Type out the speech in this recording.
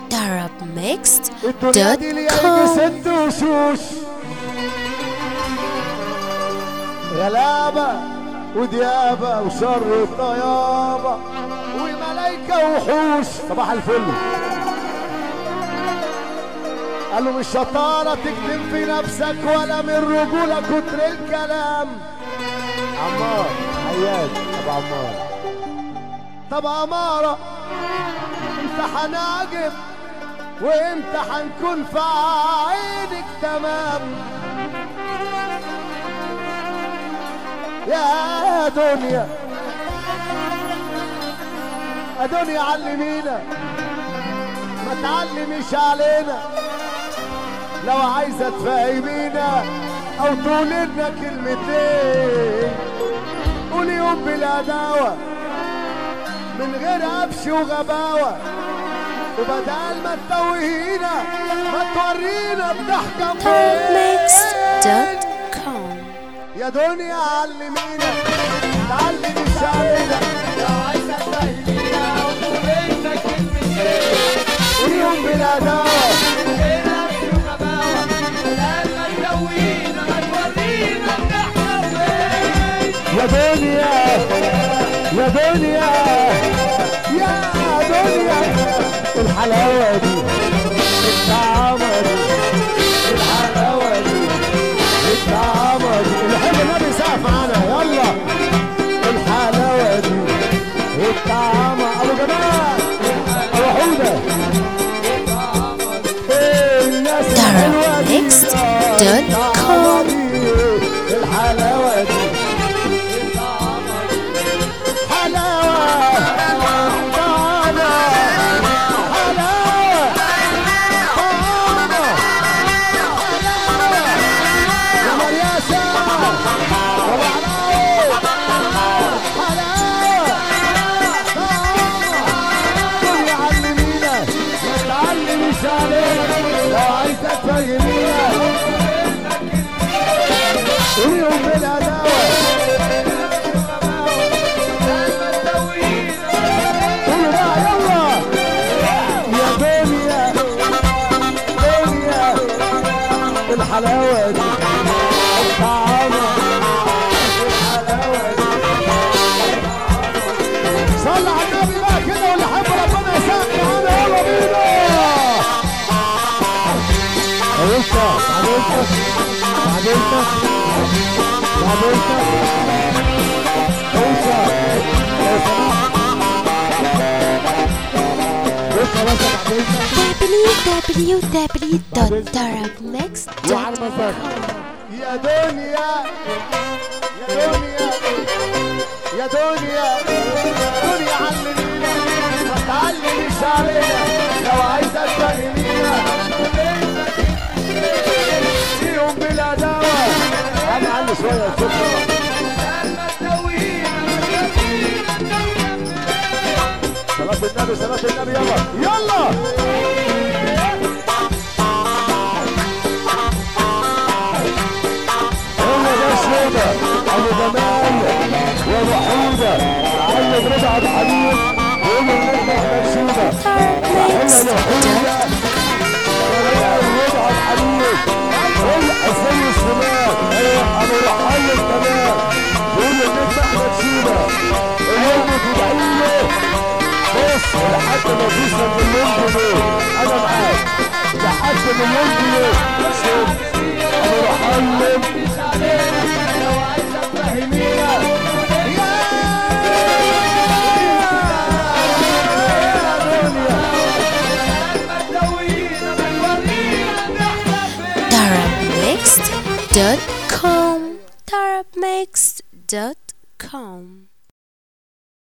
الدنيا دي ليها يجي ست وشوش غلابة وديابة وشر وطيابة وملايكة وحوش صباح الفل قال له مش شطارة تكتم في نفسك ولا من رجولة كتر الكلام عمار حياك ابو عمار طب عمارة انت هنعجب وامتى هنكون في عينك تمام يا دنيا يا دنيا علمينا ما تعلميش علينا لو عايزة تفهمينا او تقول لنا كلمتين قولي يوم بلا دواء من غير قفش وغباوة وبدل ما تتوهينا ما تورينا بضحكة فين Mix.com يا دنيا علمينا تعلمي شعرنا لو عايزة تفهمينا وتقول لنا كلمتين قولي يوم بلا دواء هنا في غباوة لما تدوينا ما تورينا النحلة فين يا دنيا يا دنيا يا دنيا الحلاوة دي الطعامة دي الحلاوة دي الطعامة دي اللي يحب النبي سقف معانا يلا الحلاوة دي الطعامة أبو جمال أبو حودة إيه الناس الحلوة دي Darabmixed.com. الطعامة دي الحلاوة دي حلاوة طعمة حلاوة طعمة حلاوة يا مرياسة أبو علاوي حلاوة طعمة قول يا علمينا ما تعلميش علينا لو عايزة تفهمينا قولي يوم بالهداوة لما تدوينا قولوا بقى يلا يا دنيا دنيا الحلاوة دي الطعامة الحلاوة دي صلى على النبي بقى كده واللي حب ربنا يسامح معانا يلا بينا عملتها عملتها عملتها عملتها اوسع لو سمحت بص خلاص انا عملتها وعلى www.darabmix.com مزاجك يا دنيا يا دنيا يا دنيا دنيا علمينا ما تعلميش علينا لو عايزة تفهمينا فيهم بلا دواء انا عندي شوية شكرا لما تدوينا ما تورينا النحلة صلاة النبي صلاة النبي يلا يلا هو ده شيبة أبو جمال وأبو حودة عيد رضا الحبيب وأبو النجم أحمد شيبة تحية لحودة وريال رضا الحبيب قول حسين الشمال أيوة أبو رحال كمان وأبو النجم أحمد شيبة اليوم تدعيه بص لحد ما توصل مليون جنيه انا معاك لحد مليون جنيه شوف انا بحلم لو عايزة فهمينا لما تدوينا ما تورينا النحلة فين Darabmixed.com Darabmixed.com